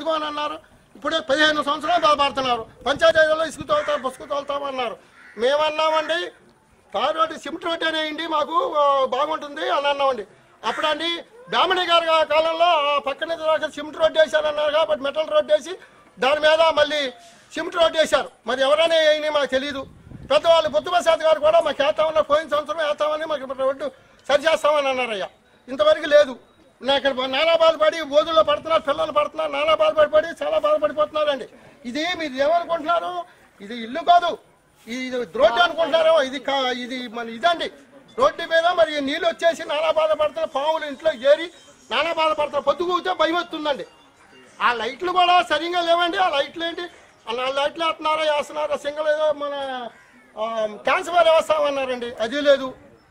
అని అన్నారు ఇప్పుడే పదిహేను సంవత్సరాలు బాధపడుతున్నారు పంచాయతీలో ఇసుకు తోలుతారు బుసుకు తోలుతామన్నారు మేమన్నామండి తార్ రోడ్డు సిమెంట్ రోడ్డు అనేయండి మాకు ఆ, బాగుంటుంది అని అన్నామండి అప్పుడండి బ్రాహ్మణి గారి కాలంలో ఆ పక్కన దాకా సిమెంట్ రోడ్డు వేశారన్నారు కాబట్టి మెటల్ రోడ్డు వేసి దాని మీద మళ్ళీ సిమెంట్ రోడ్డు వేశారు మరి ఎవరైనా వేయని మాకు తెలియదు పెద్దవాళ్ళు బుద్ధప్రసాద్ గారు కూడా మాకు వేస్తామన్నా పోయిన సంవత్సరం వేస్తామని మాకు రోడ్డు సరి చేస్తామని అన్నారయ్యా ఇంతవరకు లేదు నా ఇక్కడ నానా బాధపడి బోధుల్లో పడుతున్నారు పిల్లలు పడుతున్నారు నానా బాధపడిపడి చాలా బాధపడిపోతున్నారండి ఇది మీరు ఏమనుకుంటున్నారు ఇది ఇల్లు కాదు ఇది రోడ్డు అనుకుంటున్నారో ఇది కా- ఇది మన ఇదండి రోడ్డు మీద మరి నీళ్ళు వచ్చేసి నానా బాధపడుతున్న పాములు ఇంట్లో ఏరి నానా బాధపడుతున్నారు పొద్దు కూర్చో భయం వస్తుందండి ఆ లైట్లు కూడా సరిగా లేవండి ఆ లైట్లు ఏంటి ఆ నాలుగు లైట్లు వేస్తున్నారా వేస్తున్నారా సింగల్ ఏదో మన ఆ, ట్రాన్స్ఫర్ వేస్తామన్నారండి అది లేదు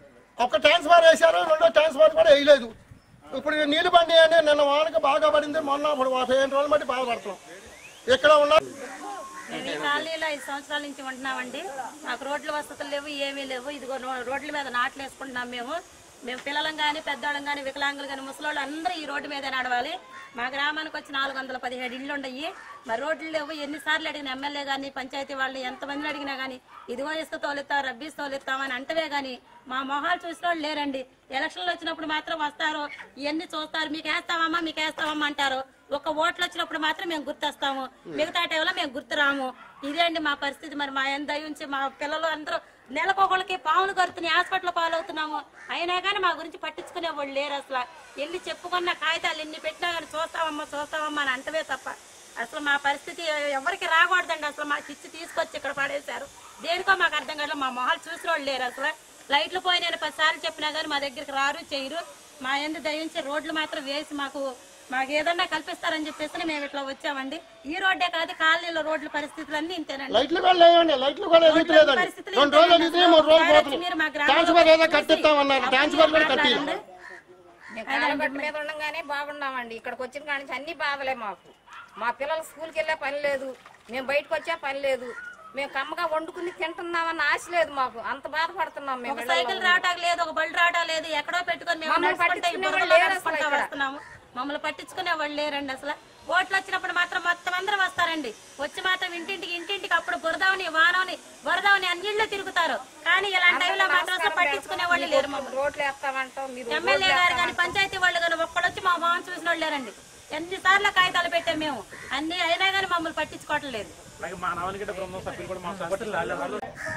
ఒక ట్రాన్స్ఫర్ వేశారు రెండో ట్రాన్స్ఫర్ కూడా వేయలేదు ఇప్పుడు ఈ నీళ్ళు బండి అంటే నిన్న వానకి బాగా పడింది మొన్న ఇప్పుడు పదిహేను రోజులు బట్టి బాధపడుతున్నాం ఇక్కడ ఉన్న మేము ఈ కాలనీలో ఐదు సంవత్సరాల నుంచి ఉంటున్నామండి మాకు రోడ్ల వసతులు లేవు ఏమీ లేవు ఇదిగో నో- రోడ్ల మీద నాట్లు వేసుకుంటున్నాం మేము మేము పిల్లలం కానీ పెద్దవాళ్ళం కానీ వికలాంగులు కానీ ముసలోళ్ళు అందరూ ఈ రోడ్డు మీద నడవాలి మా గ్రామానికి వచ్చి నాలుగు వందల పదిహేడు ఇళ్ళు ఉండయి మరి రోడ్లు లేవు ఎన్నిసార్లు అడిగిన ఎమ్మెల్యే కానీ పంచాయతీ వాళ్ళు ఎంతమందిని అడిగినా కానీ ఇదిగో ఇసుక తోలుతాం రబ్బీస్ తోలుతామని అంటవే కానీ మా మొహాలు చూసిన వాళ్ళు లేరండి ఎలక్షన్లు వచ్చినప్పుడు మాత్రం వస్తారు ఇవన్నీ చూస్తారు మీకు వేస్తామమ్మా మీకు వేస్తామమ్మా అంటారు ఒక ఓట్లు వచ్చినప్పుడు మాత్రం మేము గుర్తొస్తాము మిగతా టైంలో మేము గుర్తురాము ఇదే అండి మా పరిస్థితి మరి మా ఎంత ఉంచి మా పిల్లలు అందరూ నెలకొకళ్ళకి పాములు కరుతున్నాయి హాస్పిటల్ పాలవుతున్నాము అయినా కానీ మా గురించి పట్టించుకునే వాళ్ళు లేరు అసలు వెళ్ళి చెప్పుకున్న కాగితాలు ఎన్ని పెట్టినా కానీ చూస్తామమ్మా చూస్తామమ్మా అని అంటవే తప్ప అసలు మా పరిస్థితి ఎవరికి రాకూడదండి అసలు మాకు ఇచ్చి తీసుకొచ్చి ఇక్కడ పడేశారు దేనికో మాకు అర్థం కాదు మా మొహాలు చూసిన వాళ్ళు లేరు అసలు లైట్లు పోయి నేను పదిసార్లు చెప్పినా కానీ మా దగ్గరికి రారు చేయరు మా ఎందు దయించి రోడ్లు మాత్రం వేసి మాకు మాకు ఏదన్నా కల్పిస్తారని చెప్పేసి మేము ఇట్లా వచ్చామండి ఈ రోడ్డే కాదు కాలనీలో రోడ్ల పరిస్థితులు అన్ని ఇంతేనండి లైట్లు కూడా లేవండి లైట్లు కూడా ఎదుగుతలేదండి పరిస్థితులు రెండు రోజులు ఇంతేనండి. ఎదిగితే మూడు రోజులు ఒకసారి పోతుంది మీరు మా గ్రామంలో ట్రాన్స్ఫర్ ఏదో చూసి కట్టిస్తామన్నారు ట్రాన్స్ఫర్ కూడా కట్టి మాట్లాడండి. మేము కాలగట్టు మీద ఉండగానే బాగున్నామండి ఇక్కడికి వచ్చిన కాడి నుంచి అన్ని బాధలే మాకు మా పిల్లలు స్కూల్కి వెళ్ళే పని లేదు మేము బయటకు వచ్చే పని లేదు మేము కమ్మగా వండుకుని తింటున్నామన్న ఆశ లేదు మాకు అంత బాధపడుతున్నాం మేము ఒక సైకిల్ రావటం లేదు ఒక బళ్ళు రావటం లేదు ఎక్కడో పెట్టుకొని మేము మమ్మల్ని నడుచుకుంటే ఈ పట్టించుకునే బురదలో వాళ్ళు లేరు నడుచుకుంటా అసలు ఇక్కడ. వస్తున్నాము మమ్మల్ని పట్టించుకునే వాళ్ళు లేరండి అసలు ఓట్లు వచ్చినప్పుడు మాత్రం మొత్తం అందరూ వస్తారండి వచ్చి మాత్రం ఇంటింటికి ఇంటింటికి అప్పుడు బురదవని వానవని బురదవని అన్నిళ్ళు తిరుగుతారు కానీ ఇలాంటి టైంలో మాత్రం అసలు పట్టించుకునే వాళ్ళు లేరు మమ్మల్ని రోడ్లు వేస్తామంటాం మీరు ఎమ్మెల్యే గారు కానీ పంచాయతీ వాళ్ళు కానీ ఒక్కడొచ్చి మా మొహం చూసిన వాళ్ళు లేరండి ఎన్నిసార్లు కాగితాలు పెట్టాం మేము అన్ని అయినా కానీ మమ్మల్ని పట్టించుకోవటం లేదు అలాగే మా నవనగిడ్డ బృందం సభ్యులు కూడా మా సపోర్ట్ రాలేదు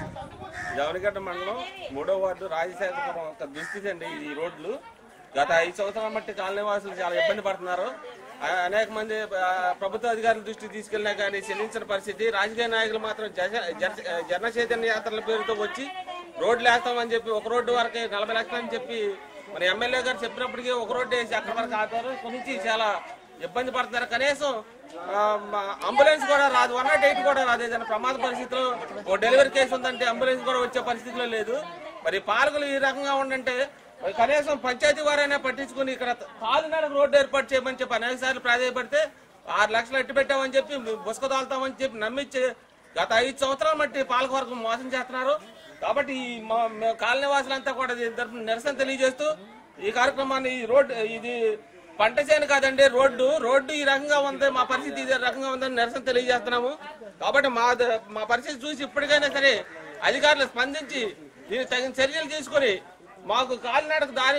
జవనగడ్డ మండలం మూడో వార్డు రాజశేఖరపురం ఒక దుస్థితి అండి ఈ రోడ్లు గత ఐదు సంవత్సరాల మట్టి కాలనీ వాసులు చాలా ఇబ్బంది పడుతున్నారు ఆ- అనేక మంది ఆ, ప్రభుత్వ అధికారుల దృష్టికి తీసుకెళ్ళినా కానీ చెల్లించిన పరిస్థితి రాజకీయ నాయకులు మాత్రం జన- జన- జన చైతన్య యాత్రల పేరుతో వచ్చి రోడ్లు వేస్తామని చెప్పి ఒక రోడ్డు వరకే నలభై లక్షలు అని చెప్పి మన ఎమ్మెల్యే గారు చెప్పినప్పటికీ ఒక రోడ్డు వేసి అక్కడ వరకు ఆపారు గురించి చాలా ఇబ్బంది పడుతున్నారు కనీసం ఆ, మా అంబులెన్స్ కూడా రాదు వన్ నాట్ ఎయిట్ కూడా రాదు ఏదైనా ప్రమాద పరిస్థితిలో ఓ డెలివరీ కేసు ఉందంటే అంబులెన్స్ కూడా వచ్చే పరిస్థితిలో లేదు మరి పాలకులు ఈ రకంగా ఉండంటే మరి కనీసం పంచాయతీ వారైనా పట్టించుకుని ఇక్కడ కాలినడక రోడ్డు ఏర్పాటు చేయమని చెప్పి అనేక సార్లు ప్రాధాయపడితే ఆరు లక్షలు ఎట్టు పెట్టామని చెప్పి బుసక తాలుతామని చెప్పి నమ్మించి గత ఐదు సంవత్సరాల మట్టి పాలకవర్గం మోసం చేస్తున్నారు కాబట్టి ఈ మా- మేము కాలనీ వాసులంతా కూడా దీని తరపున నిరసన తెలియజేస్తూ ఈ కార్యక్రమాన్ని ఈ రోడ్డు ఇది పంట చేను కాదండి రోడ్డు రోడ్డు ఈ రకంగా ఉంది మా పరిస్థితి ఇదే రకంగా ఉందని నిరసన తెలియజేస్తున్నాము కాబట్టి మా ద- మా పరిస్థితి చూసి ఇప్పటికైనా సరే అధికారులు స్పందించి దీనికి తగిన చర్యలు తీసుకొని మాకు కాలినడక దారి